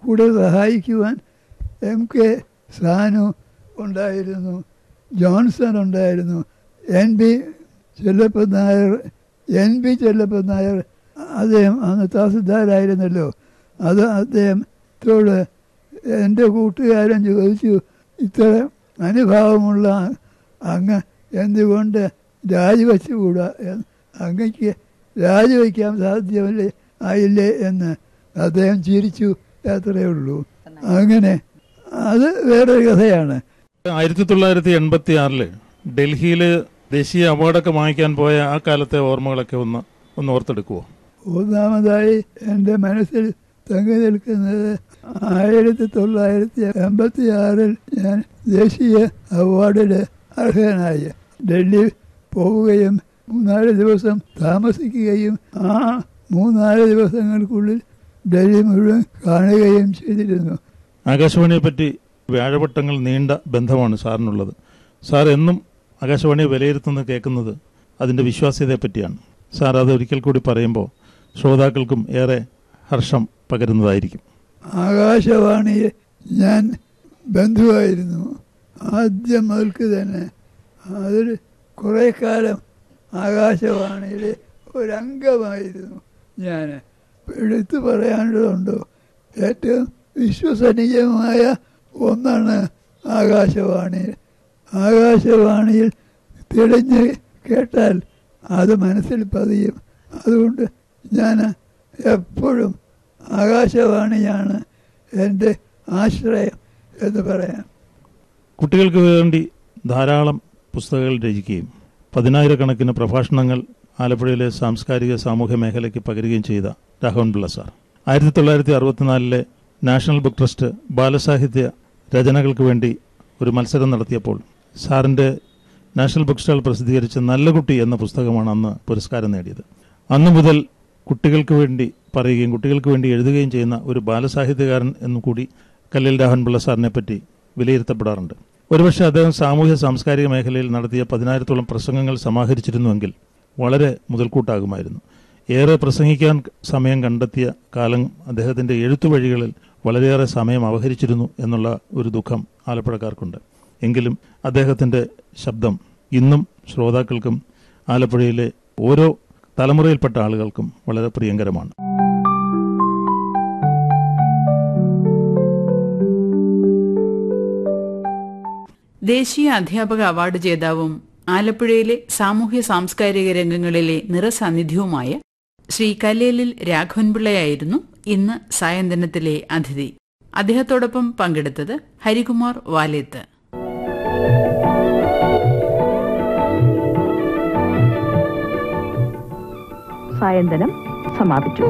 കൂടെ സഹായിക്കുവാൻ M K Sanu ഉണ്ടായിരുന്നു ജോൺസൺ ഉണ്ടായിരുന്നു N B Chellappan Nair N B Chellappan Nair അദ്ദേഹം അന്ന് തഹസിൽദാരായിരുന്നല്ലോ അത് അദ്ദേഹത്തോട് എൻ്റെ കൂട്ടുകാരൻ ചോദിച്ചു ഇത്ര അനുഭാവമുള്ള അങ്ങ് എന്തുകൊണ്ട് രാജിവെച്ചുകൂടാ എന്ന് അങ്ങയ്ക്ക് രാജിവെക്കാൻ സാധ്യമല്ലേ ആയില്ലേ എന്ന് അദ്ദേഹം ചിരിച്ചു അത്രയേ ഉള്ളൂ അങ്ങനെ അത് വേറൊരു കഥയാണ് ആയിരത്തി തൊള്ളായിരത്തി എൺപത്തി ആറില് ഡൽഹിയില് ദേശീയ അവാർഡൊക്കെ വാങ്ങിക്കാൻ പോയ ആ കാലത്തെ ഓർമ്മകളൊക്കെ ഒന്ന് ഒന്ന് ഓർത്തെടുക്കുവോ ഒന്നാമതായി എൻ്റെ മനസ്സിൽ തങ്ങി നിൽക്കുന്നത് ആയിരത്തി തൊള്ളായിരത്തി എൺപത്തി ആറിൽ ഞാൻ ദേശീയ അവാർഡിന് അർഹനായി ഡൽഹി പോവുകയും മൂന്നാല് ദിവസം താമസിക്കുകയും ആ മൂന്നാല് ദിവസങ്ങൾക്കുള്ളിൽ ഡൽഹി മുഴുവൻ കാണുകയും ചെയ്തിരുന്നു ആകാശവാണിയെ പറ്റി വ്യാഴവട്ടങ്ങൾ നീണ്ട ബന്ധമാണ് സാറിനുള്ളത് സാർ എന്നും ആകാശവാണിയെ വിലയിരുത്തുന്നത് കേൾക്കുന്നത് അതിന്റെ വിശ്വാസ്യതയെ പറ്റിയാണ് സാർ അത് ഒരിക്കൽ കൂടി പറയുമ്പോൾ ശ്രോതാക്കൾക്കും ഏറെ ഹർഷം പകരുന്നതായിരിക്കും ആകാശവാണിയെ ഞാൻ ബന്ധുവായിരുന്നു ആദ്യം മുതൽക്ക് തന്നെ അതിൽ കുറേ കാലം ആകാശവാണിയിലെ ഒരംഗമായിരുന്നു ഞാൻ എടുത്തു പറയാനുള്ളതുണ്ടോ ഏറ്റവും വിശ്വസനീയമായ ഒന്നാണ് ആകാശവാണി ആകാശവാണിയിൽ തെളിഞ്ഞ് കേട്ടാൽ അത് മനസ്സിൽ പതിയും അതുകൊണ്ട് ഞാൻ എപ്പോഴും ആകാശവാണിയാണ് എൻ്റെ ആശ്രയം എന്ന് പറയാം കുട്ടികൾക്ക് വേണ്ടി ധാരാളം പുസ്തകങ്ങൾ രചിക്കുകയും പതിനായിരക്കണക്കിന് പ്രഭാഷണങ്ങൾ ആലപ്പുഴയിലെ സാംസ്കാരിക സാമൂഹ്യ മേഖലയ്ക്ക് പകരുകയും ചെയ്ത രാഘവൻ പിള്ള സാർ ആയിരത്തി തൊള്ളായിരത്തി അറുപത്തിനാലിലെ നാഷണൽ ബുക്ക് ട്രസ്റ്റ് ബാലസാഹിത്യ രചനകൾക്ക് വേണ്ടി ഒരു മത്സരം നടത്തിയപ്പോൾ സാറിന്റെ നാഷണൽ ബുക്ക് സ്റ്റാൾ പ്രസിദ്ധീകരിച്ച നല്ല കുട്ടി എന്ന പുസ്തകമാണ് അന്ന് പുരസ്കാരം നേടിയത് അന്നു മുതൽ കുട്ടികൾക്ക് വേണ്ടി പറയുകയും കുട്ടികൾക്ക് വേണ്ടി എഴുതുകയും ചെയ്യുന്ന ഒരു ബാലസാഹിത്യകാരൻ എന്നു കൂടി കല്ലിൽ രാഹൻ പിള്ള സാറിനെ പറ്റി വിലയിരുത്തപ്പെടാറുണ്ട് ഒരുപക്ഷെ അദ്ദേഹം സാമൂഹ്യ സാംസ്കാരിക മേഖലയിൽ നടത്തിയ പതിനായിരത്തോളം പ്രസംഗങ്ങൾ സമാഹരിച്ചിരുന്നുവെങ്കിൽ വളരെ മുതൽക്കൂട്ടാകുമായിരുന്നു ഏറെ പ്രസംഗിക്കാൻ സമയം കണ്ടെത്തിയ കാലം അദ്ദേഹത്തിന്റെ എഴുത്തുവഴികളിൽ വളരെയേറെ സമയം അപഹരിച്ചിരുന്നു എന്നുള്ള ഒരു ദുഃഖം ആലപ്പുഴക്കാർക്കുണ്ട് എങ്കിലും അദ്ദേഹത്തിന്റെ ശബ്ദം ഇന്നും ശ്രോതാക്കൾക്കും ആലപ്പുഴയിലെ ഓരോ തലമുറയിൽപ്പെട്ട ആളുകൾക്കും വളരെ പ്രിയങ്കരമാണ് ദേശീയ അധ്യാപക അവാർഡ് ജേതാവും ആലപ്പുഴയിലെ സാമൂഹ്യ സാംസ്കാരിക രംഗങ്ങളിലെ നിറസാന്നിധ്യവുമായ ശ്രീ കല്ലേലിൽ രാഘവൻപിള്ളയായിരുന്നു ഇന്ന് സായന്തനത്തിലെ അതിഥി അദ്ദേഹത്തോടൊപ്പം പങ്കെടുത്തത് ഹരികുമാർ വാലേത്ത് സായന്തനം സമാപിച്ചു